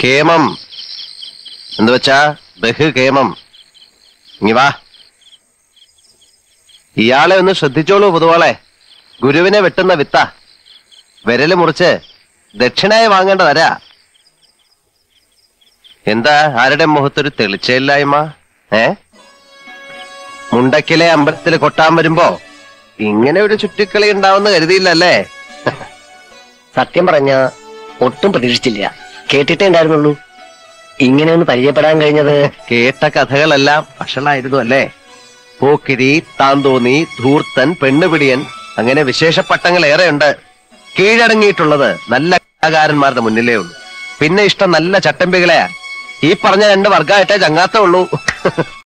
കേമം എന്ന് വെച്ചാ ബഹുകേമം ഇങ്ങി വാ ഇയാളെ ഒന്ന് ശ്രദ്ധിച്ചോളൂ പൊതുവാളെ ഗുരുവിനെ വെട്ടുന്ന വിത്ത വിരല് മുറിച്ച് ദക്ഷിണായി വാങ്ങേണ്ടതരാ എന്താ ആരുടെ മുഖത്തൊരു തെളിച്ചയില്ലായ്മ ഏ മുണ്ടക്കിലെ അമ്പലത്തിൽ കൊട്ടാൻ വരുമ്പോ ഇങ്ങനെ ഒരു ചുറ്റിക്കളി ഉണ്ടാവുന്ന കരുതിയില്ലല്ലേ സത്യം പറഞ്ഞ ഒട്ടും പ്രതീക്ഷിച്ചില്ല കേട്ടിട്ടേ ഉണ്ടായിരുന്നുള്ളൂ ഇങ്ങനെ ഒന്ന് പരിചയപ്പെടാൻ കഴിഞ്ഞത് കേട്ട കഥകളെല്ലാം വഷളായിരുന്നു അല്ലേ പോക്കിരി താന്തോന്നി ധൂർത്തൻ പെണ്ണുപിടിയൻ അങ്ങനെ വിശേഷ പട്ടങ്ങൾ ഏറെയുണ്ട് കീഴടങ്ങിയിട്ടുള്ളത് നല്ല കലാകാരന്മാരുടെ മുന്നിലേ ഉള്ളൂ പിന്നെ ഇഷ്ടം നല്ല ചട്ടമ്പികളെയാ ഈ പറഞ്ഞ രണ്ട് വർഗമായിട്ടേ ചങ്ങാത്തേ ഉള്ളൂ